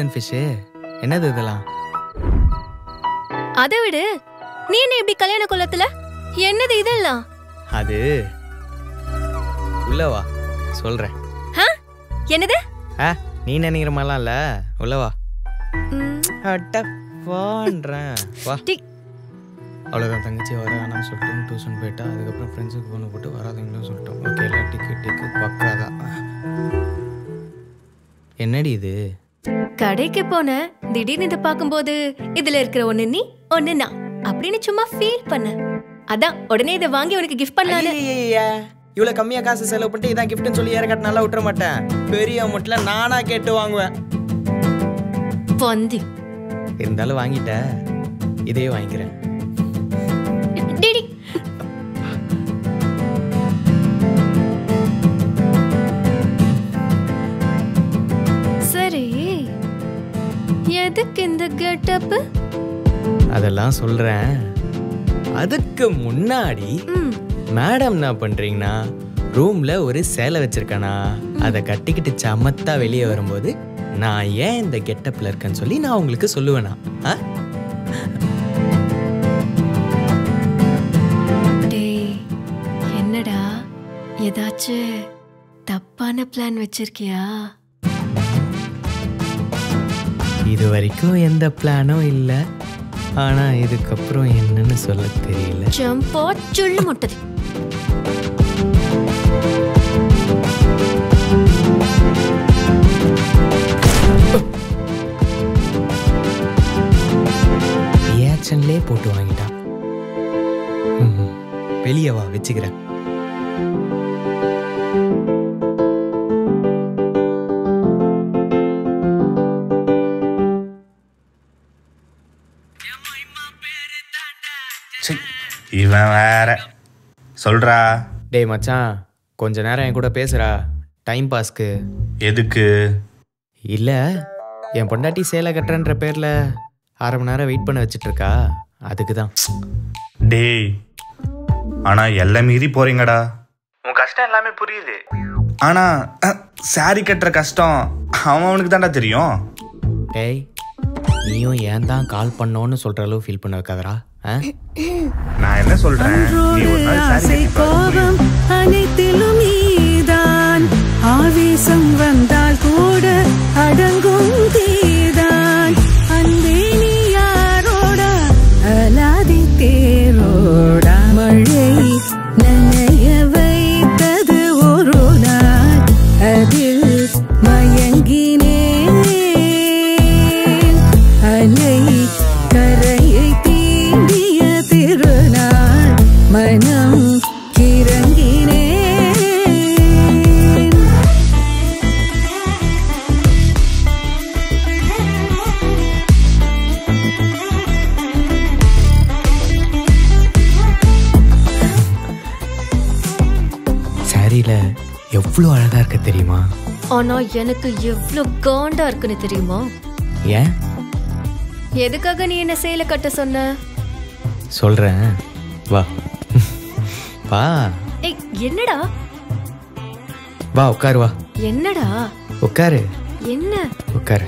Golden fish என்னது இதெல்லாம் அதை விடு நீ என்ன இப்படி கல்யாண குளத்துல என்னது இதெல்லாம் அது உள்ள வா சொல்கிறேன் ஆ? என்னது ஆ நீ நினைக்கிற மாதிரிலாம் இல்லை உள்ள வா ம், அட்ட வான்றேன் வா டி- அவ்வளோதான் தங்கச்சி வர வேணாம்னு சொல்லிட்டு டியூஷன் போயிட்டா அதுக்கப்புறம் ஃப்ரெண்ட்ஸுக்கு ஃபோனை போட்டு வராதுங்களும் சொல்லிட்டோம் ஓகே எல்லாம் டிக்கு டிக்கு பக்காதான் என்னடி இது கடைக்கு போனேன் திடீர்னு இதை பார்க்கும்போது இதுல இருக்கிற ஒண்ணு நீ ஒண்ணு நான் அப்படின்னு சும்மா ஃபீல் பண்ண அதான் உடனே இதை வாங்கி உனக்கு கிஃப்ட் பண்ணலான்னு இவ்வளோ கம்மியாக காசு செலவு பண்ணிட்டு இதான் கிஃப்ட்னு சொல்லி ஏற கட்ட நல்லா விட்டுற மாட்டேன் பெரிய அமௌண்ட்டில் நானாக கேட்டு வாங்குவேன் பொந்தி இருந்தாலும் வாங்கிட்ட இதே வாங்கிக்கிறேன் டிடி சரி எதுக்கு இந்த கெட்டப் அதெல்லாம் சொல்கிறேன் அதுக்கு முன்னாடி ம் மேடம் என்ன பண்ணுறீங்கன்னா ரூமில் ஒரு சேலை வச்சிருக்கேனா அதை கட்டிக்கிட்டு சமத்தா வெளியே வரும்போது நான் ஏன் இந்த கெட்டப்பில் இருக்கேன்னு சொல்லி நான் உங்களுக்கு சொல்லுவேனா ஆ டேய் என்னடா ஏதாச்சும் தப்பான பிளான் வச்சிருக்கியா இது வரைக்கும் எந்த பிளானும் இல்லை ஆனால் இதுக்கப்புறம் என்னன்னு சொல்ல தெரியல ஜம்போ சுள்ளு முட்டது ரியாக்ஷன்லேயே போட்டு வாங்கிட்டான் ம், வெளியே வா வச்சுக்கிறேன் சி, இவன் வேற சொல்றா டேய் மச்சான் கொஞ்ச நேரம் என் கூட பேசுறா டைம் பாஸ்க்கு எதுக்கு இல்லை என் பொண்டாட்டி சேலை கட்டுறன்ற பேரில் அரை மணி நேரம் வெயிட் பண்ண வச்சிட்டு இருக்கா அதுக்கு தான் டேய் ஆனா எல்லாம் மீறி போறீங்கடா உன் கஷ்டம் எல்லாமே புரியுது ஆனா சாரி கட்டுற கஷ்டம் அவன் அவனுக்கு தான்டா தெரியும் டேய் நீயும் ஏன் தான் கால் பண்ணோன்னு சொல்கிற அளவு ஃபீல் பண்ண வைக்காதடா ஆ நான் என்ன சொல்றேன் நீ ஒரு நாள் saree ஆசை கட்டி பாரு, கோபம் அனைத்திலும் நீதான் ஆவேசம் வந்தால் கூட அடங்கும் தீதான் அன்பே நீ யாரோட அலாதி தேரோட மழை நனைய வைத்தது ஒரு நாள் அதில் மயங்கினேன் அலை கரையை தீண்டிய திருநாள் மனம் கிறங்கினேன் சாரியில் எவ்வளோ அழகாக இருக்க தெரியுமா ஆனா எனக்கு எவ்ளோ காண்டா இருக்குன்னு தெரியுமா ஏன் எதுக்காக நீ என்ன சேலை கட்ட சொன்ன சொல்கிறேன் வா வா ஏய் என்னடா வா உட்காரு வா என்னடா உட்காரு என்ன உட்காரு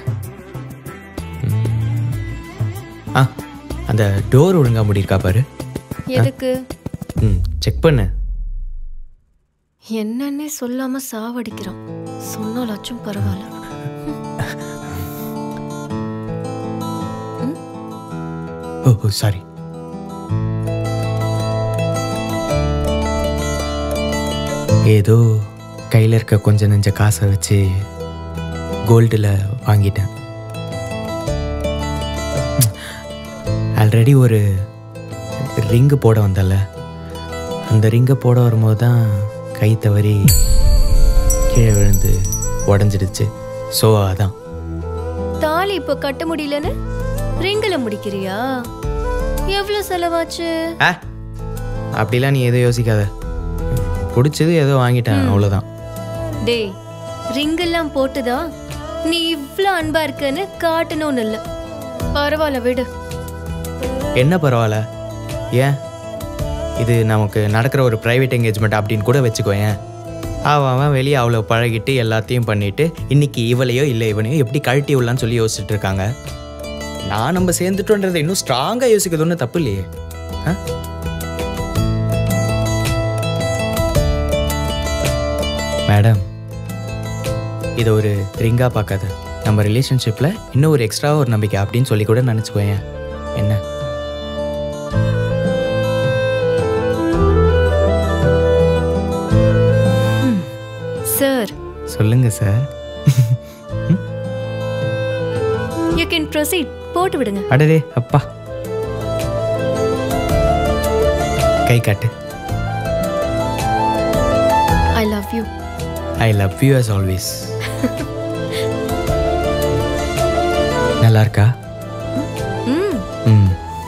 ம். ஆ அந்த டோர் ஒழுங்கா முடியிருக்கா பாரு எதுக்கு ம் செக் பண்ணு என்னன்னே சொல்லாம சாவடிக்கிறான் சொன்னாலாச்சும் பரவாயில்ல ஓ ஓ சாரி ஏதோ கையில் இருக்க கொஞ்ச நெஞ்ச காசை வச்சு கோல்டில் வாங்கிட்டேன் ஆல்ரெடி ஒரு ரிங்கு போட வந்தல அந்த ரிங்கை போட வரும்போது தான் கை தவறி கீழே விழுந்து உடஞ்சிடுச்சு ஸோ அதான் தாலி இப்போ கட்ட முடியலன்னு ரிங்கில முடிக்கிறியா எவ்வளவு செலவாச்சு ஆ அப்படிலாம் நீ எதுவும் யோசிக்காத பிடிச்சது ஏதோ வாங்கிட்டேன் அவ்வளோதான் டேய் ரிங் எல்லாம் போட்டுதா நீ இவ்ளோ அன்பா இருக்கன்னு காட்டணும்னு இல்ல பரவாயில்ல விடு என்ன பரவாயில்ல ஏன் இது நமக்கு நடக்கிற ஒரு ப்ரைவேட் என்கேஜ்மெண்ட் அப்படின்னு கூட வச்சுக்கோ ஏன் அவன் அவன் வெளியே அவ்வளோ பழகிட்டு எல்லாத்தையும் பண்ணிட்டு இன்னைக்கு இவளையோ இல்லை இவனையோ எப்படி கழட்டி விடலான்னு சொல்லி யோசிச்சுட்டு இருக்காங்க நான் நம்ம சேர்ந்துட்டோன்றதை இன்னும் ஸ்ட்ராங்காக யோசிக்கிறது ஒன்றும் தப்பு இல்லையே ஆ மேடம் இதை ஒரு ரிங்காக பார்க்காத நம்ம ரிலேஷன்ஷிப்பில் இன்னும் ஒரு எக்ஸ்ட்ரா ஒரு நம்பிக்கை அப்படின்னு சொல்லி கூட நினச்சிக்கோயேன் என்ன சார் சொல்லுங்க சார் யூ கேன் ப்ரொசீட் போட்டு விடுங்க அடடே அப்பா கை காட்டு I love you I love you as always நல்லா இருக்கா ம் ம்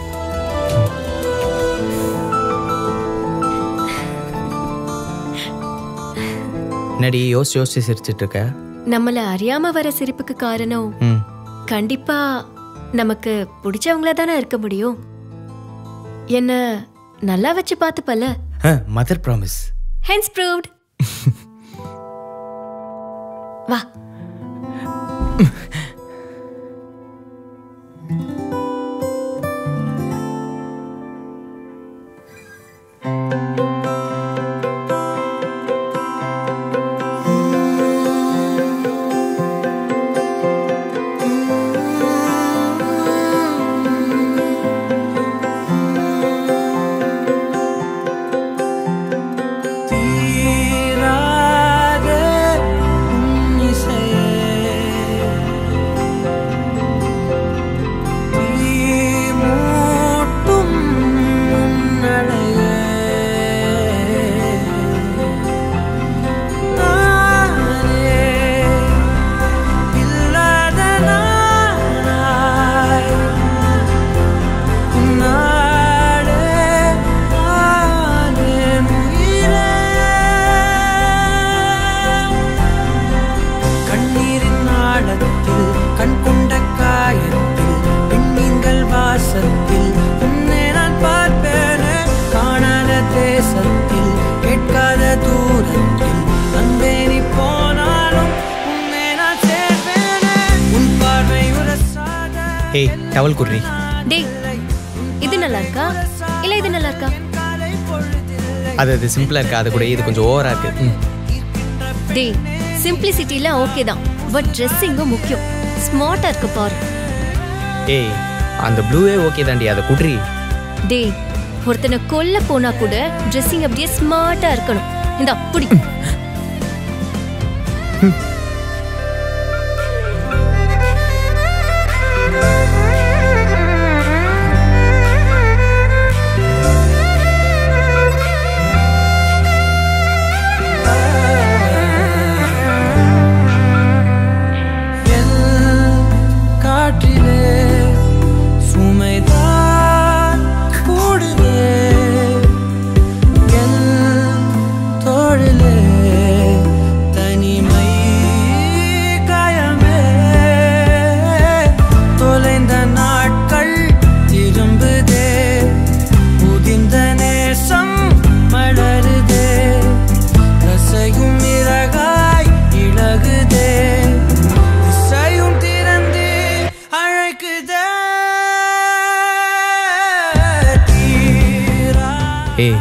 என்னடி யோசிச்சு யோசிச்சு சிரிச்சிட்டு இருக்க நம்மள அறியாம வர சிரிப்புக்கு காரணம் ம் கண்டிப்பா நமக்கு பிடிச்சவங்கள தானே இருக்க முடியும் என்ன நல்லா வச்சு பார்த்துப்பல மதர் ப்ராமிஸ் ஹென்ஸ் ப்ரூவ்ட் வா தீராத உன் இசையே தீமூட்டும் உன் அலையே நானே இல்லாத நானாய் உன்னாலே ஆனேன் உயிரே. கண்ணீரின் ஆழத்தில் கண் கொண்ட காயத்தில் பெண்மீன்கள் வாசத்தில் உன்னை நான் பார்ப்பேனே காணாத தேசத்தில் கேட்காத தூரத்தில் அன்பே நீ போனாலும் உன்னை நான் சேர்ப்பேனே உன் பார்வை உரசாத ஏய் டவல் குர்ரி டேய் இது நல்லா இருக்கா இல்ல இது நல்லா இருக்கா அது அது சிம்பிளாக இருக்கா அது கூட இது கொஞ்சம் ஓவராக இருக்கு ம் டேய் சிம்பிளிசிட்டில ஓகே தான் பட் ட்ரெஸ்ஸிங்கும் முக்கியம் ஸ்மார்ட்டா இருக்கு பாரு ஏய் அந்த ப்ளூவே ஓகே தாண்டி அதை குட்ரி டேய் ஒருத்தனை கொல்ல போனா கூட ட்ரெஸ்ஸிங் அப்படியே ஸ்மார்ட்டா இருக்கணும் இந்தா புடி என் காற்றிலே சுமைதான் கூடுதே என் தோழிலே தனிமை காயமே தொலைந்த நாட்கள் திரும்புதே புதிந்த நேசம் மலருதே ரசையும் இறகாய் இழகுதே திசையும் திறந்து அழைக்குதே தீரா ஏய்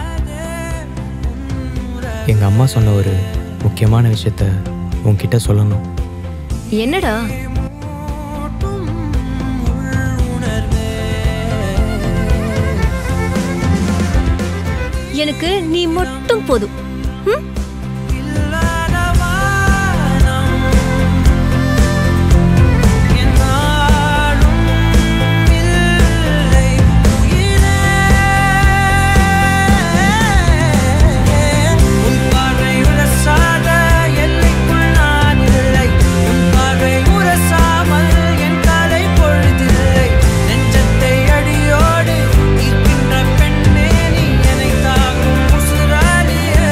எங்கள் அம்மா சொன்ன ஒரு முக்கியமான விஷயத்த உன்கிட்ட சொல்லணும் என்னடா எனக்கு நீ மட்டும் போதும் ம்? இல்லாத வானம் என்னாலும் இல்லை உயிரே உன் பார்வை உரசாத எல்லைக்குள் நான் இல்லை உன் பார்வை உரசாமல் என் தலை பொழுதில்லை நெஞ்சத்தை அடியோடு ஈர்க்கின்ற பெண்ணே நீ என்னை தாக்கும் உசுராலியே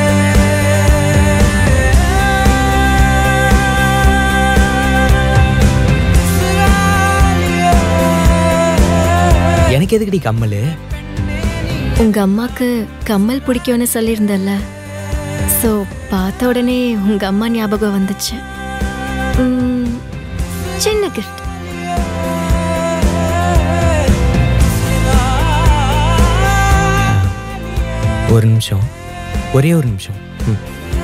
உசுராலியே எனக்கு எதுக்குடி கம்மல் உங்க அம்மாக்கு கம்மல் பிடிக்கும்னு சொல்லியிருந்தல்ல ஸோ பார்த்த உடனே உங்க அம்மா ஞாபகம் வந்துச்சு ம், சின்ன கிஃப்ட் ஒரு நிமிஷம் ஒரே ஒரு நிமிஷம் ம்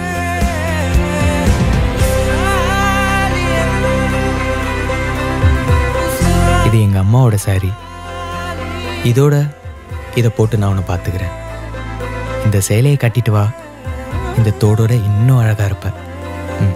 இது எங்கள் அம்மாவோட சாரி இதோட இதை போட்டு நான் உன்னை பார்த்துக்கிறேன் இந்த சேலையை கட்டிட்டு வா இந்த தோடோட இன்னும் அழகாக இருப்ப ம்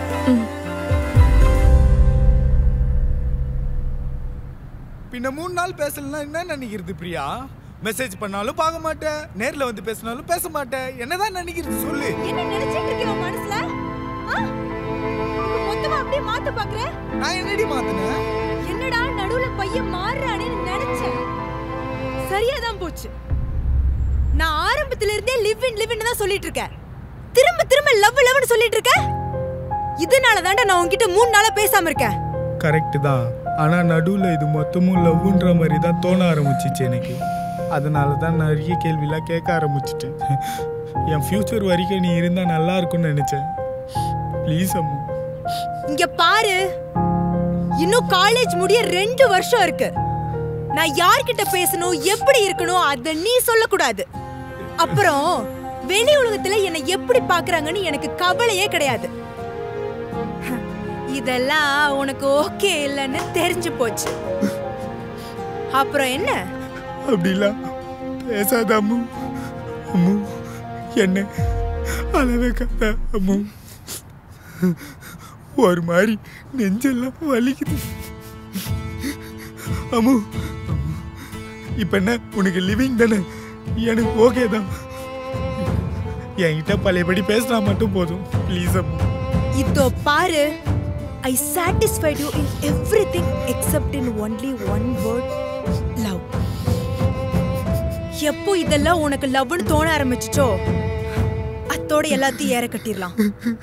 பின்ன மூணு நாள் பேசலன்னா என்ன நினைக்கிறது பிரியா மெசேஜ் பண்ணாலும் பார்க்க மாட்டேன் நேர்ல வந்து பேசினாலும் பேச மாட்டேன் என்னதான் நினைக்கிறது சொல்லு என்ன நினைச்சிட்டு இருக்க உன் மனசுல ஆ? இப்ப மொத்தமா அப்படியே மாத்த பாக்குற நான் என்னடி மாத்தினேன் என்னடா நடுவுல பையன் மாறுறானே நினைச்சேன் சரியா தான் போச்சு நான் ஆரம்பத்துல இருந்தே லிவ் இன் லிவ் தான் சொல்லிட்டு இருக்கேன் திரும்ப திரும்ப லவ் லவ்னு சொல்லிட்டு இருக்க இதனால தாண்டா நான் உன்கிட்ட மூணு நாளா பேசாம இருக்கேன் கரெக்ட் தான் ஆனா நடுவுல இது மொத்தமும் லவ்ன்ற மாதிரி தான் தோண ஆரம்பிச்சிச்சு எனக்கு அதனால தான் நிறைய கேள்விலாம் கேட்க ஆரம்பிச்சிட்டேன் என் ஃபியூச்சர் வரைக்கும் நீ இருந்தா நல்லா இருக்கும்னு நினைச்சேன் ப்ளீஸ் அம்மு இங்க பாரு இன்னும் காலேஜ் முடிய ரெண்டு வருஷம் இருக்கு நான் யார்கிட்ட பேசணும் எப்படி இருக்கணும் அத நீ சொல்லக்கூடாது அப்புறம் வெளி உலகத்துல என்னை எப்படி பாக்குறாங்கன்னு எனக்கு கவலையே கிடையாது இதெல்லாம் உனக்கு ஓகே இல்லைன்னு தெரிஞ்சு போச்சு அப்புறம் என்ன அப்படிலாம் பேசாத அம்மு அம்மு என்ன அளவைக்காத அம்மு ஒரு மாதிரி நெஞ்செல்லாம் வலிக்குது அம்மு இப்ப என்ன உனக்கு லிவிங் தானே எனக்கு ஓகே தான் என்கிட்ட பழையபடி பேசினா மட்டும் போதும் ப்ளீஸ் அம்மு இதோ பாரு I satisfied you in everything except in only one word love எப்போ இதெல்லாம் உனக்கு லவ்னு தோண ஆரம்பிச்சுச்சோ அத்தோட எல்லாத்தையும் ஏற கட்டிடலாம்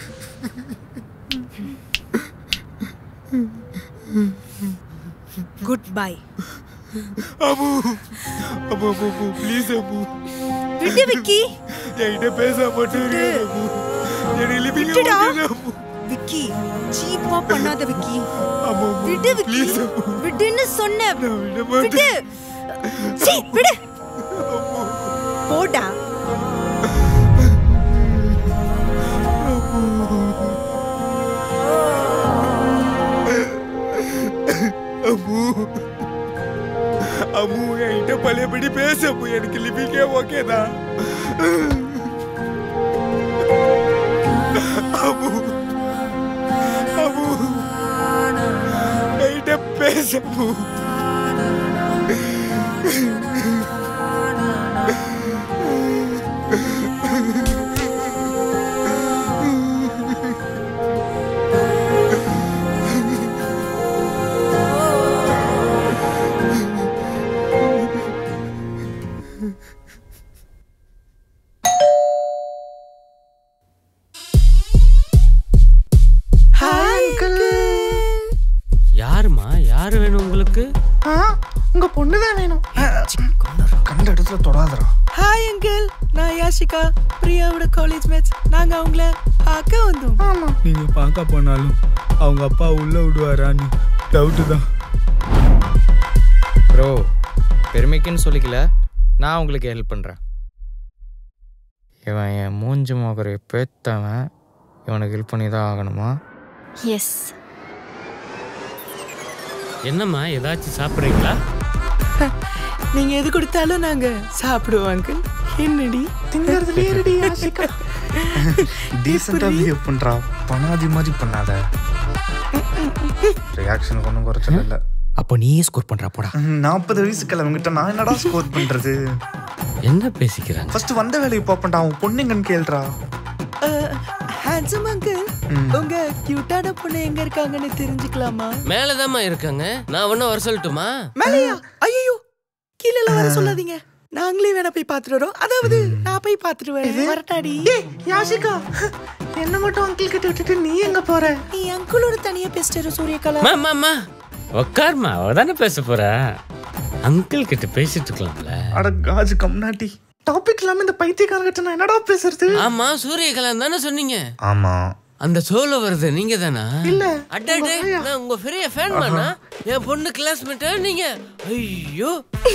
good bye Ammu Ammu Ammu Ammu please Ammu விட்டு விக்கி என்கிட்ட பேச மட்டும் இரு அம்மு எனக்கு லிவிங் விட்டுடா. அம்மு விக்கி சீப்பா பண்ணாத விக்கி அம்மு விடு விக்கி ப்ளீஸ் அம்மு விடுன்னு சொன்ன நான் விட விடு மாட்டேன் சீ விடு போடா அம்மு அம்மு என்கிட்ட பழையபடி பேச அம்மு எனக்கு லிபிக்கே ஓகே தான் அம்மு அம்மு என்கிட்ட பேச அம்மு யாருமா யாரு வேணும் உங்களுக்கு உங்க பொண்ணு தான் வேணும் கண்ட இடத்துல தொடாதடா ஹாய் அங்கிள் நான் யாஷிகா பிரியாவோட காலேஜ் மேட்ச் நாங்க அவங்கள பார்க்க வந்தோம் நீங்க பார்க்க போனாலும் அவங்க அப்பா உள்ள விடுவாரான்னு டவுட்டு தான் ப்ரோ பெருமைக்குன்னு சொல்லிக்கல நான் உங்களுக்கு ஹெல்ப் பண்ணுறேன் இவன் என் மூஞ்சி மோகரை பேத்தவன் இவனுக்கு ஹெல்ப் பண்ணி தான் ஆகணுமா எஸ் என்னம்மா ஏதாச்சும் சாப்பிட்றீங்களா நீங்க எது கொடுத்தாலும் நாங்க சாப்பிடுவோம் அங்கிள் என்னடி டீசெண்டாக பிஹேவ் பண்ணுறா பணாதி மாதிரி பண்ணாத ரியாக்ஷனுக்கு ஒன்றும் குறைச்சல இல்லை அப்போ நீயே ஸ்கோர் பண்ணுறா போடா நாற்பது வயசு கிழவங்கிட்ட நான் என்னடா ஸ்கோர் பண்றது என்ன பேசிக்கிறாங்க ஃபர்ஸ்ட் வந்த வேலையை பார்ப்பேன்டா அவன் பொண்ணுங்கன்னு கேள்றா ஹேண்ட்ஸம் அங்கிள் உங்க கியூட்டான பொண்ணு எங்க இருக்காங்கன்னு தெரிஞ்சுக்கலாமா மேலதாம்மா இருக்காங்க நான் ஒன்னும் வர சொல்லட்டுமா மேலையா ஐயோ கீழே எல்லாம் வர சொல்லாதீங்க நாங்களே வேணா போய் பாத்துட்டு வரோம் அதாவது நான் போய் பாத்துட்டு வரேன் வரட்டாடி யாஷிகா என்ன மட்டும் அங்கிள் கிட்ட விட்டுட்டு நீ எங்க போற நீ அங்கிளோட தனியா பேசிட்டு சூரியகலா அம்மா அம்மா உட்காருமா அவ தானே பேச போறா அங்கிள் கிட்ட பேசிட்டு இருக்கலாம்ல அட காஜு கம்னாட்டி டாபிக் இல்லாம இந்த பைத்தியக்காரங்கிட்ட நான் என்னடா பேசுறது ஆமா சூரியகலா தானே சொன்னீங்க ஆமா அந்த ஷோல வருது நீங்க தானா இல்ல. அடடே நான் உங்க பெரிய ஃபேன் மானா என் பொண்ணு கிளாஸ்மேட்டா நீங்க ஐயோ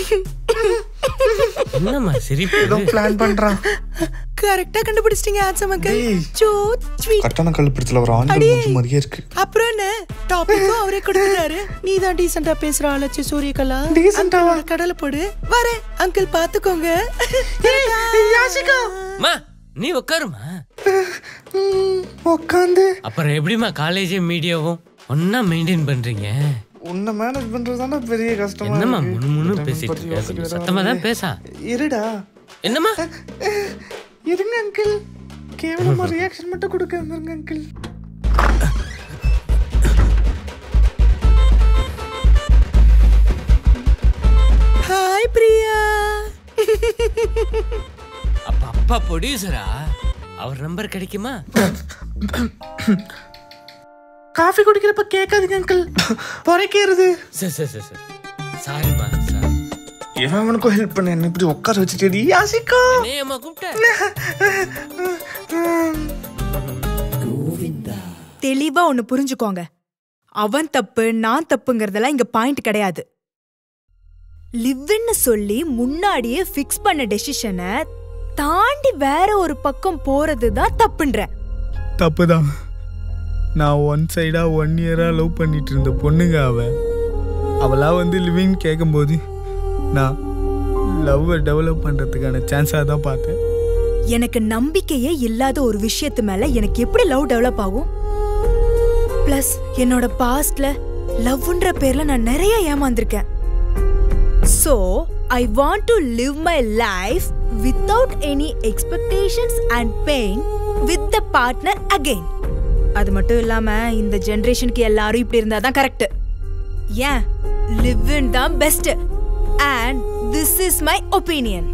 என்னம்மா சிரிப்பு ஏதோ பிளான் பண்றான் கரெக்டா கண்டுபிடிச்சிட்டீங்க ஆச்சமக்கு டேய். சோ ஸ்வீட் கட்டண கழுப்பிடத்துல ஒரு ஆண்கள் அடே. மூஞ்சி மாதிரியே இருக்கு அப்புறம் என்ன டாபிக்கும் அவரே கொடுத்துறாரு நீ தான் டீசெண்டா பேசுற ஆளாச்சு சூரியகலா Decent ஆவா? அங்கிளோட கடலை போடு வரேன் அங்கிள் பாத்துக்கோங்க யாசிகா மா நீ உட்காருமா உட்காந்து அப்புறம் எப்படிம்மா காலேஜும் மீடியாவும் ஒன்னா மெயின்டைன் பண்றீங்க உன்னை மேனேஜ் பண்றதுதானே பெரிய கஷ்டமா என்னம்மா இருக்கு. முன்னு முன்னு இதை பேசிட்டு பத்தி இருக்க யோசிக்க கொஞ்சம் வேற சத்தமா தான் ஆகுது. பேசா இருடா என்னம்மா இருங்க அங்கிள் கேவலமா ரியாக்ஷன் மட்டும் கொடுக்க வந்துருங்க அங்கிள் ஹாய் பிரியா அப்ப அப்பா ப்ரொடியூசரா அவர் நம்பர் கிடைக்குமா காஃபி குடிக்கிறப்ப கேட்காதீங்க அங்கிள் பொறைக்கிறது சரி சரி சரி சரி சாரிம்மா சாரி இவன் அவனுக்கும் ஹெல்ப் பண்ண என்ன இப்படி உட்கார வச்சுட்டு யாசிக்கா ஏம்மா கூப்பிட்ட தெளிவா ஒண்ணு புரிஞ்சுக்கோங்க அவன் தப்பு நான் தப்புங்கறதெல்லாம் இங்க பாயிண்ட் கிடையாது லிவ்ன்னு சொல்லி முன்னாடியே ஃபிக்ஸ் பண்ண டெசிஷனை தாண்டி வேற ஒரு பக்கம் போறது தான் தப்புன்றேன் தப்பு தான் நான் ஒன் சைடா ஒன் இயரா லவ் பண்ணிட்டு இருந்த பொண்ணுங்க அவ அவளா வந்து லிவிங் கேட்கும்போது நான் லவ்வை டெவலப் பண்றதுக்கான சான்ஸாக தான் பார்த்தேன் எனக்கு நம்பிக்கையே இல்லாத ஒரு விஷயத்து மேல எனக்கு எப்படி லவ் டெவலப் ஆகும் பிளஸ் என்னோட பாஸ்ட்ல லவ்ன்ற பேர்ல நான் நிறைய ஏமாந்திருக்கேன் so I want to live my life without any expectations and pain with the partner again அது மட்டும் இல்லாம இந்த ஜெனரேஷனுக்கு எல்லாரும் இப்படி இருந்தா தான் கரெக்ட் ஏன் லிவ் இன் தான் best and this is my opinion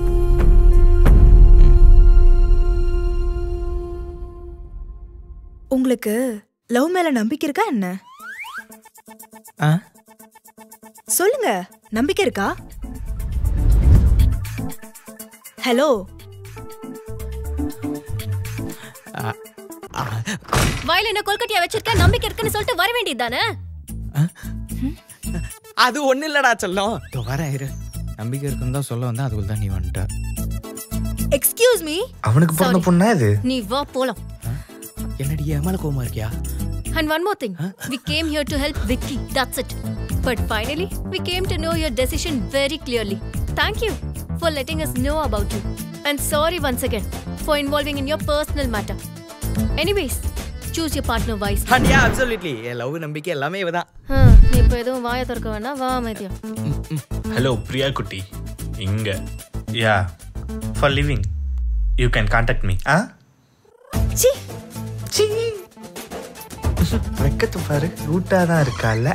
உங்களுக்கு லவ் மேல நம்பிக்கை இருக்கா என்ன ஆ சொல்லுங்க நம்பிக்கை இருக்கா ஹலோ வாயில என்ன கொல்கட்டியா வச்சிருக்க நம்பிக்கை இருக்குன்னு சொல்லிட்டு வர வேண்டியது தானே அது ஒன்றும் இல்லடா செல்லம் இதோ வரேன் இரு நம்பிக்கை இருக்குன்னு தான் சொல்ல வந்தேன் அதுக்குள்ள தான் நீ வந்துட்ட எக்ஸ்கியூஸ் மீ அவனுக்கு பிறந்த பொண்ணா இது நீ வா போலாம் என்னடி என் மேலே கோவமா இருக்கியா And one more thing. We came here to help Vicky. That's it. But finally, we came to know your decision very clearly. Thank you for letting us know about you. And sorry once again for involving in your personal matter. Anyways, choose your partner wisely. ஹண்டியா absolutely என் love நம்பிக்கை எல்லாமே இவ தான் ஹம், நீ இப்போ எதுவும் வாயை திறக்க வேணாம் வா அமைதியா ஹலோ பிரியா குட்டி இங்க yeah for living you can contact me ஆ சி சி வெக்கத்து பாரு ரூட்டா தான் இருக்கால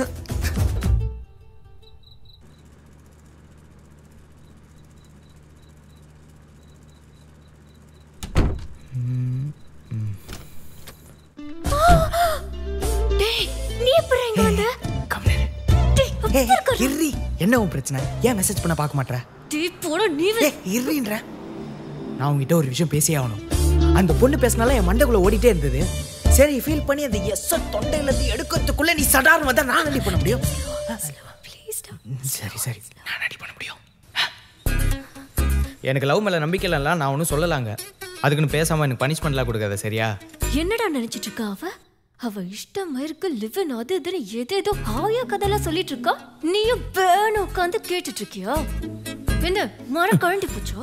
டேய் நீ எப்படி இங்க வந்த டேய் ஏ அப்படி இருக்க இர்ரி என்ன உன் பிரச்சனை ஏன் மெசேஜ் பண்ண பார்க்க மாட்ற டேய் போடா நீ ஏ இர்ரின்ற நான் உங்ககிட்ட ஒரு விஷயம் பேசியே ஆகணும் அந்த பொண்ணு பேசினால என் மண்டைக்குள்ள ஓடிட்டே இருந்தது சரி ஃபீல் பண்ணி அந்த எஸ் தொண்டையில இருந்து எடுக்கிறதுக்குள்ள நீ சடார்னு வந்தா நான் ரெடி பண்ண முடியும் ப்ளீஸ் சரி சரி நான் ரெடி பண்ண முடியும் எனக்கு லவ் மேல நம்பிக்கை இல்லைலாம் நான் ஒன்றும் சொல்லலாங்க அதுக்குன்னு பேசாம எனக்கு பனிஷ்மெண்ட்லாம் கொடுக்காத சரியா என்னடா நினைச்சிட்டு இருக்கா அவ அவ இஷ்டம் இருக்கு லிவன் அது இதுன்னு ஏதேதோ ஆயா கதையெல்லாம் சொல்லிட்டு இருக்கா நீயும் பேனு உட்காந்து கேட்டுட்டு இருக்கியா என்ன மர கழண்டி போச்சோ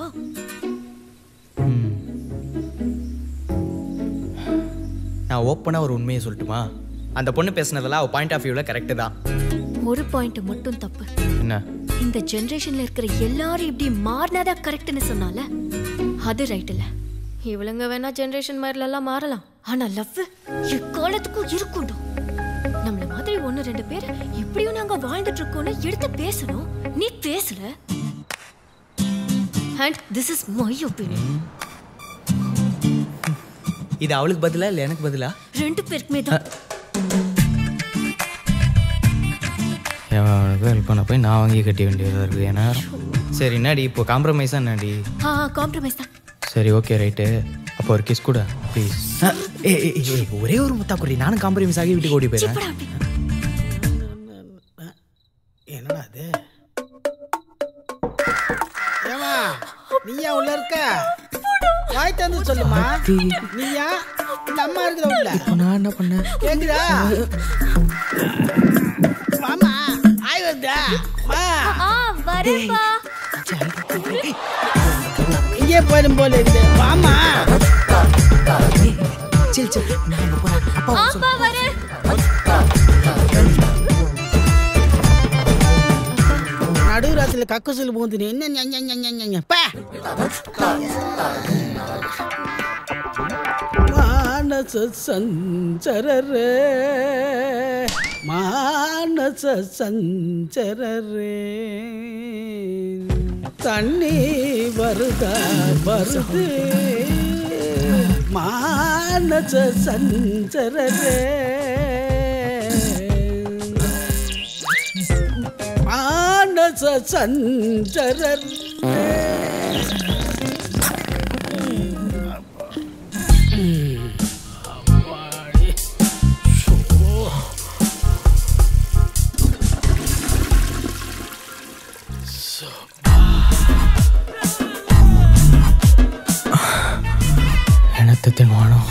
நான் ஓப்பனாக ஒரு உண்மையை சொல்லட்டுமா அந்த பொண்ணு பேசுனதெல்லாம் அவள் பாயிண்ட் ஆஃப் வியூவில் கரெக்டு தான் ஒரு பாயிண்ட் மட்டும் தப்பு என்ன இந்த ஜெனரேஷன்ல இருக்கிற எல்லாரும் இப்படி மாறினாதான் கரெக்ட்னு சொன்னால அது ரைட் இல்ல இவளுங்க வேணா ஜெனரேஷன் மாதிரில எல்லாம் மாறலாம் ஆனா லவ் எக்காலத்துக்கும் இருக்கும்டும் நம்மள மாதிரி ஒண்ணு ரெண்டு பேர் இப்படியும் நாங்க வாழ்ந்துட்டு இருக்கோம்னு எடுத்து பேசணும் நீ பேசல and this is my opinion இது அவளுக்கு பதிலா இல்லை எனக்கு பதிலா ரெண்டு பேருக்குமே தான் அவனுக்கு ஹெல்ப் பண்ண போய் நான் வாங்கி கட்டி வேண்டியதாக இருக்குது ஏன்னா சரி என்னடி இப்போ காம்ப்ரமைஸா என்னடி ஆ காம்ப்ரமைஸ் தான் சரி ஓகே ரைட்டு அப்போ ஒரு கிஸ் கூட ப்ளீஸ் ஒரே ஒரு முத்தா குடி நானும் காம்ப்ரமைஸ் ஆகி வீட்டுக்கு ஓடி போயிடுறேன் போடா அப்படி. என்னடா அது ஏமா நீயா உள்ள இருக்க வாய் தந்து சொல்லுமா நீயா இந்த அம்மா இருக்குதா உள்ள இப்போ நான் என்ன பண்ணேன் கேக்குதா மாமா ஆய் வருதா மா ஆ வரேன்பா இங்கே போயிடும் போல இருக்குது மாமா சரி சரி நான் இங்க போறேன் அப்பா ஆப்பா வரேன் நடுராத்திரில கக்குசல் பூந்து நீ என்ன ஞ, ஞ, ஞ, ஞ, ஞ, ஞ. பா. மானச சஞ்சரரே மானச சஞ்சரரே தண்ணி வருதா வருது மானச சஞ்சரரே மானச சஞ்சரர் எனத்தத்தின் வானம்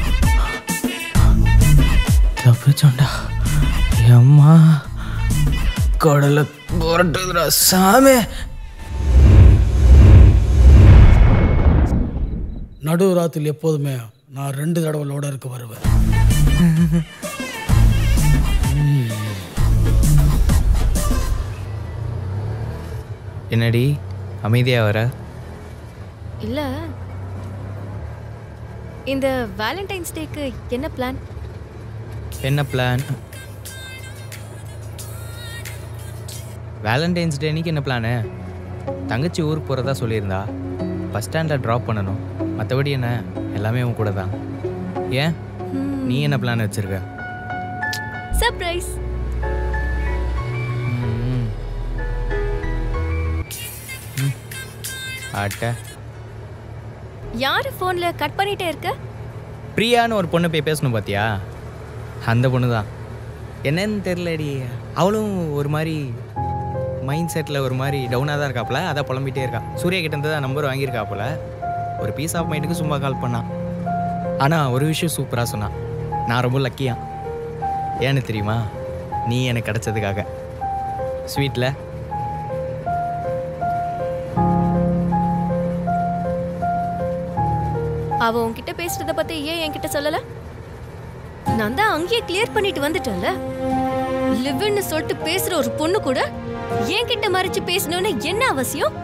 தப்பிச்சோண்டா அம்மா கடலை புரட்டுதுடா சாமி நடுராத்திரில் எப்போதுமே நான் ரெண்டு தடவை லோட இருக்க வருவேன் என்னடி அமைதியா வர இல்ல இந்த வேலண்டைன்ஸ் டேக்கு என்ன பிளான் என்ன பிளான் வேலண்டைன்ஸ் டே அன்னைக்கு என்ன பிளானு தங்கச்சி ஊருக்கு போகிறதா சொல்லியிருந்தா பஸ் ஸ்டாண்டில் ட்ராப் பண்ணணும் மற்றபடி என்ன எல்லாமே உன் கூட தான் ஏன் நீ என்ன பிளான் வச்சிருக்க சர்ப்ரைஸ் ம். ம். ஆட்ட யாரு ஃபோன்ல கட் பண்ணிட்டே இருக்க பிரியான்னு ஒரு பொண்ணு போய் பேசணும் பார்த்தியா அந்த பொண்ணு தான் என்னன்னு தெரிலடி அவளும் ஒரு மாதிரி மைண்ட் செட்டில் ஒரு மாதிரி டவுனாக தான் இருக்காப்புல அதை புலம்பிட்டே இருக்கா சூர்யா கிட்ட இருந்து தான் நம்பர் வாங்கியிருக்காப்புல ஒரு பீஸ் ஆஃப் மைண்டுக்கு சும்மா கால் பண்ணான் ஆனால் ஒரு விஷயம் சூப்பராக சொன்னான் நான் ரொம்ப லக்கியா ஏன்னு தெரியுமா நீ எனக்கு கிடைச்சதுக்காக ஸ்வீட்டில் அவ உன்கிட்ட பேசுறத பத்தி ஏன் என்கிட்ட சொல்லல நான் தான் அங்கேயே கிளியர் பண்ணிட்டு வந்துட்டேன்ல லிவ்னு சொல்லிட்டு பேசுற ஒரு பொண்ணு கூட என்கிட்ட மறைச்சு பேசணும்னு என்ன அவசியம்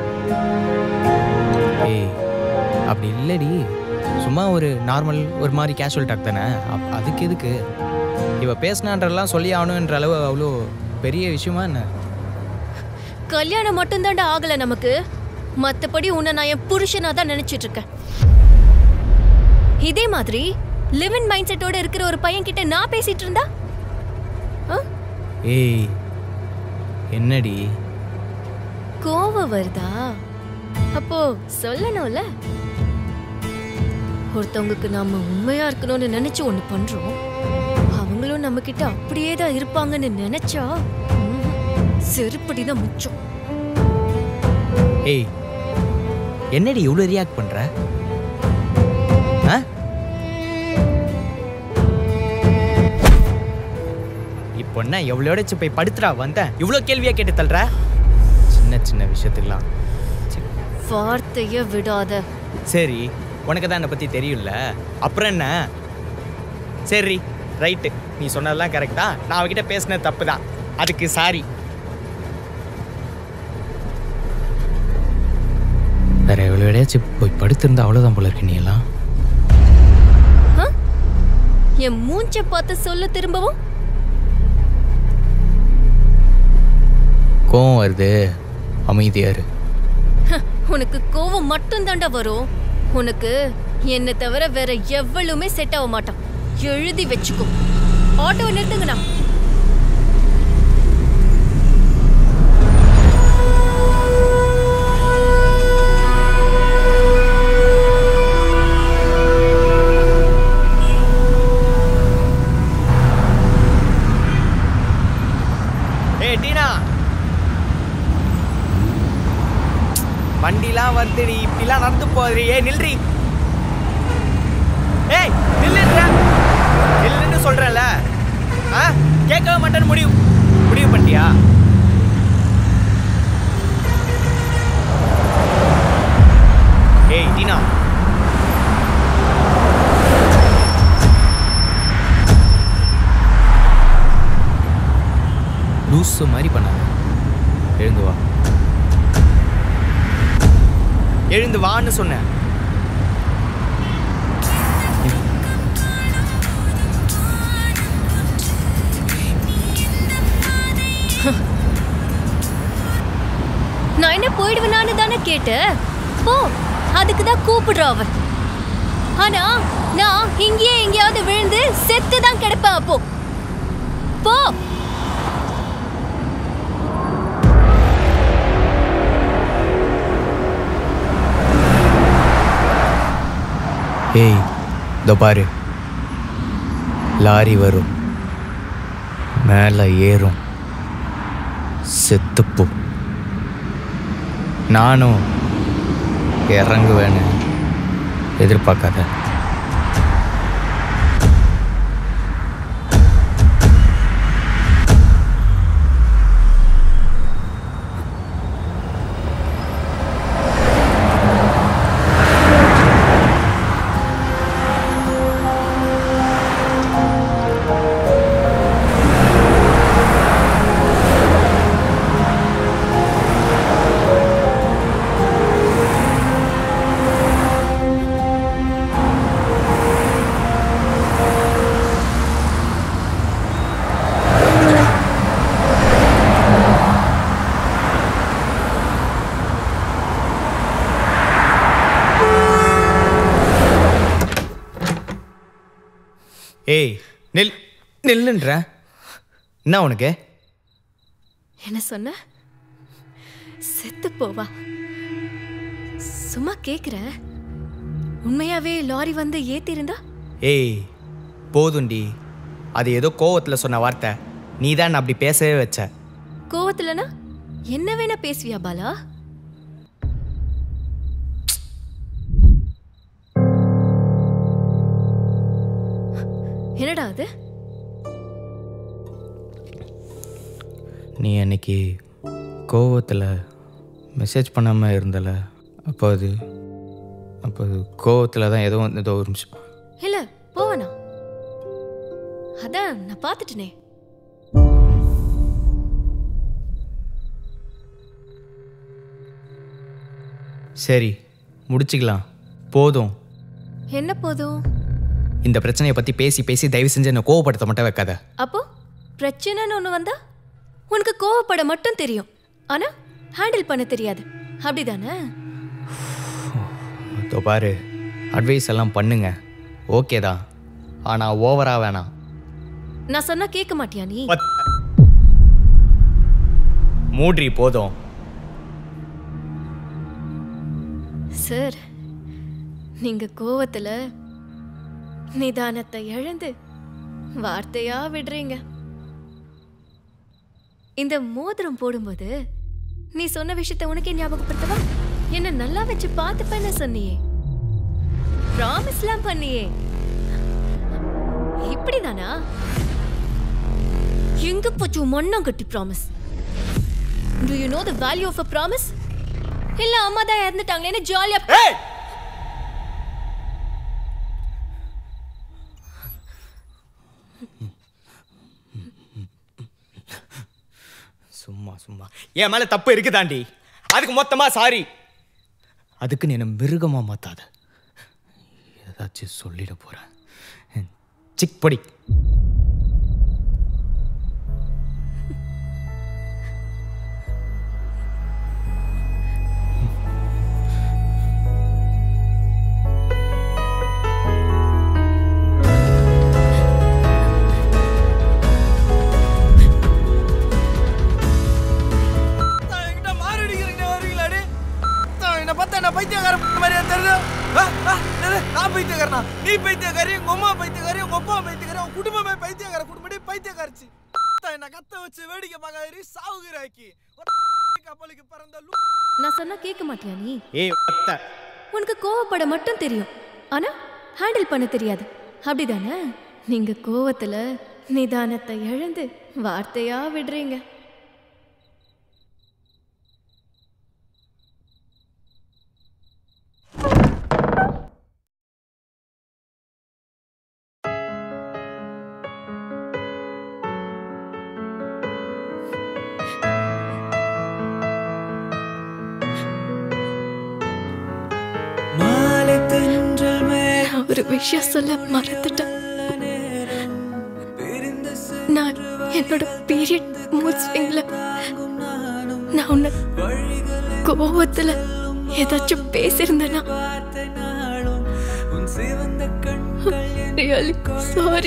ஏய் அப்படி இல்லடி சும்மா ஒரு நார்மல் ஒரு மாதிரி கேஷுவல் டாக் தானே அப்- அதுக்கு எதுக்கு இவ பேசினான்றெல்லாம் சொல்லி ஆகணுன்ற அளவு அவ்வளோ பெரிய விஷயமா என்ன கல்யாணம் மட்டும்தான்டா ஆகல நமக்கு மத்தபடி உன்னை நான் என் புருஷனா தான் நினைச்சிட்டு இருக்கேன் இதே மாதிரி லிவ் இன் மைண்ட் செட்டோட இருக்கிற ஒரு பையன் கிட்ட நான் பேசிட்டு இருந்தா ஆ? ஏய் என்னடி கோவம் வருதா அப்போ சொல்லணும்ல ஒருத்தவங்களுக்கு நாம உண்மையா இருக்கணும்னு நினைச்சு ஒண்ணு பண்றோம் அவங்களும் நம்ம கிட்ட அப்படியே தான் இருப்பாங்கன்னு நினைச்சா ம்ஹும். செருப்படி தான் முச்சம் ஏய் என்னடி இவ்வளோ ரியாக்ட் பண்ற ஆ இப்போ என்ன எவ்வளோடச்சு போய் படுத்துறா வந்தேன் இவ்வளோ கேள்வியா கேட்டு தள்ளுற சின்ன சின்ன விஷயத்துக்குலாம் சி. வார்த்தைய விடாத சரி உனக்கு தான் என்னை பற்றி தெரியும்ல அப்புறம் என்ன சரி ரைட்டு நீ சொன்னதெல்லாம் கரெக்டா நான் அவகிட்ட பேசினது தப்பு தான் அதுக்கு சாரி வேற எவ்வளோ இடையாச்சும் போய் படுத்திருந்தா அவ்வளோதான் போல இருக்கு நீ எல்லாம் ஆ? என் மூஞ்ச பார்த்து சொல்ல திரும்பவும் கோவம் வருது அமைதியாரு ஹ, உனக்கு கோவம் மட்டும் தாண்டா வரும் உனக்கு என்னை தவிர வேற எவ்வளவுமே செட் ஆக மாட்டான் எழுதி வச்சுக்கோ ஆட்டோவை நிறுத்துங்கண்ணா வண்டிலாம் வருதுடி இப்படிலாம் நடந்து போகுதுடி ஏய் நில்றி ஏய் நில்லுன்ற நில்லுன்னு சொல்றேன்ல ஆ கேட்கவே மாட்டேன்னு முடிவு முடிவு பண்ணிட்டியா ஏய் டீனா லூசு மாதிரி பண்ணாத எழுந்து வா எழுந்து வான்னு சொன்னேன் நான் என்ன போயிடுவேனான்னு தானே கேட்டேன் போ அதுக்கு தான் கூப்பிடுறா அவன் ஆனா நான் இங்கேயே எங்கேயாவது விழுந்து செத்து தான் கிடப்பேன் அப்போ போ ஏய் இதோ பாரு லாரி வரும் மேலே ஏறும் செத்துப்போ நானும் இறங்குவேன்னு எதிர்பார்க்காத ஏய் நெல் நெல்லுன்ற என்ன உனக்கு என்ன சொன்ன செத்து போவா சும்மா கேக்குறேன் உண்மையாவே லாரி வந்து ஏத்திருந்தா ஏய் போதுண்டி அது ஏதோ கோவத்தில் சொன்ன வார்த்தை நீ தான் அப்படி பேசவே வச்ச கோவத்துலனா என்ன வேணா பேசுவியா பாலா என்னடா அது நீ அன்னைக்கு கோவத்தில் மெசேஜ் பண்ணாமல் இருந்தல அப்போ அது அப்போ அது கோவத்தில் தான் ஏதோ வந்து ஏதோ ஒரு நிமிஷம் இல்ல போவனா அதான் நான் பார்த்துட்டனே சரி முடிச்சுக்கலாம் போதும் என்ன போதும் இந்த பிரச்சனையை பற்றி பேசி பேசி தயவு செஞ்சு என்னை கோவப்படுத்த மட்டும் வைக்காத அப்போ பிரச்சனைன்னு ஒன்று வந்தா உனக்கு கோவப்பட மட்டும் தெரியும் ஆனா ஹேண்டில் பண்ண தெரியாது அப்படிதானே இதோ பாரு அட்வைஸ் எல்லாம் பண்ணுங்க ஓகே தான் ஆனால் ஓவராக வேணாம் நான் சொன்னா கேட்க மாட்டியா நீ மூட்ரி போதும் சார் நீங்க கோவத்துல நிதானத்தை இழந்து வார்த்தையா விடுறீங்க இந்த மோதிரம் போடும்போது நீ சொன்ன விஷயத்த உனக்கே ஞாபகப்படுத்தவா என்ன நல்லா வச்சு பார்த்துப்பேன்னு சொன்னியே ப்ராமிஸ்லாம் பண்ணியே இப்படிதானா எங்க போச்சு மண்ணம் கட்டி promise to you know the value of a promise இல்ல அம்மா தான் இறந்துட்டாங்களேன்னு ஜாலியா சும்மா சும்மா என் மேலே தப்பு இருக்குதாண்டி அதுக்கு மொத்தமா சாரி அதுக்கு நீ என்ன மிருகமா மாத்தாத ஏதாச்சும் சொல்லிட போறேன் சிக் பொடி என்கிட்ட மாரடிக்கிறீங்க வருவீங்களாடி என்ன பார்த்தா என்ன பைத்தியக்கார மாதிரியா தெரியுது ஆ, ஆ, என்னது? நான் பைத்தியக்காரனா நீ பைத்தியக்காரி உங்க அம்மா பைத்தியக்காரி உங்க அப்பா பைத்தியக்காரி உங்க குடும்பமே பைத்தியக்கார குடும்பமே பைத்தியக்காரிச்சு என்ன கத்த வச்சு வேடிக்கை பார்க்காதீ சாவுகிறாக்கி கப்பலுக்கு பறந்த நான் சொன்னா கேட்க மாட்டியா நீ ஏய் அத்தை உனக்கு கோவப்பட மட்டும் தெரியும் ஆனா ஹேண்டில் பண்ண தெரியாது அப்படிதானே நீங்க கோவத்துல நிதானத்தை இழந்து வார்த்தையா விடுறீங்க நான் ஒரு விஷயம் சொல்ல மறந்துட்டேன் நான் என்னோட பீரியட் மூட் ஸ்விங்ல நான் உன்னை கோவத்துல ஏதாச்சும் பேசியிருந்தேனா ரியலி சாரி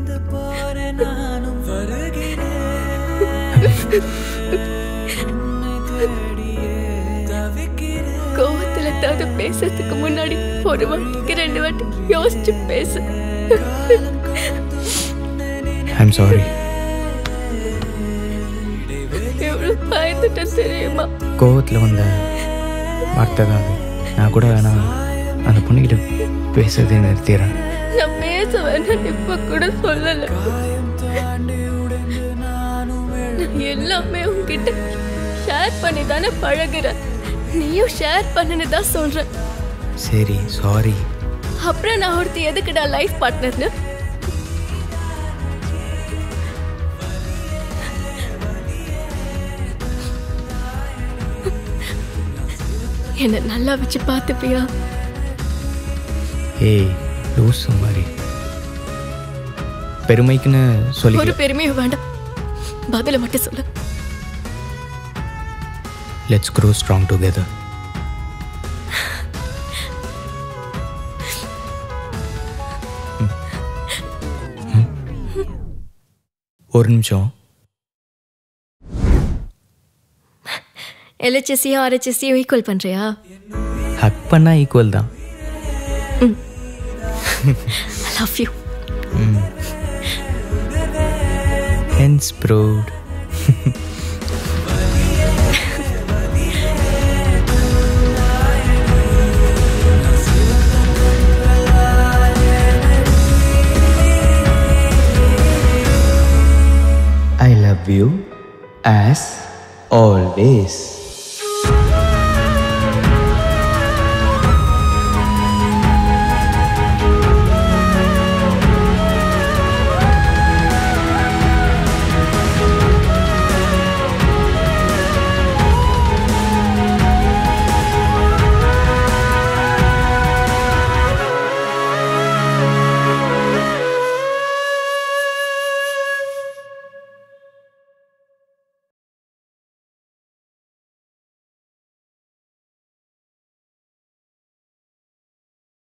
கோவத்துல ஏதாவது பேசுறதுக்கு முன்னாடி ஒரு வாட்டிக்கு ரெண்டு வாட்டி யோசிச்சு பேசு ஐம் சாரி எவ்வளவு பயந்துட்டேன் தெரியுமா கோவத்தில் வந்த வார்த்தை தான் அது நான் கூட வேணா அந்த பொண்ணுக்கிட்ட பேசுறதே நிறுத்திடுறேன் நான் பேச வேணாம் இப்ப கூட சொல்லல நான் எல்லாமே உன்கிட்ட ஷேர் பண்ணி தானே பழகுறேன் நீயும் ஷேர் பண்ணுன்னு தான் சொல்றேன் சரி சாரி அப்புறம் நான் ஒருத்தி எதுக்குடா லைஃப் பார்ட்னர்னு என்ன நல்லா வச்சு பார்த்துப்பியா ஏய் லூசு மாதிரி பெருமைக்குன்னு ஒரு சொல்லி பெருமையும் வேண்டாம் பதில மட்டும் சொல்லு லெட்ஸ் க்ரோ ஸ்ட்ராங் டுகெதர் ஒரு நிமிஷம் எல்ஹெச்எஸ்சியும் ஆர்ஹெச்எஸ்சியும் ஈக்குவல் பண்றியா ஹக் பண்ணா ஈக்குவல் தான் love you hence proud I love you as always.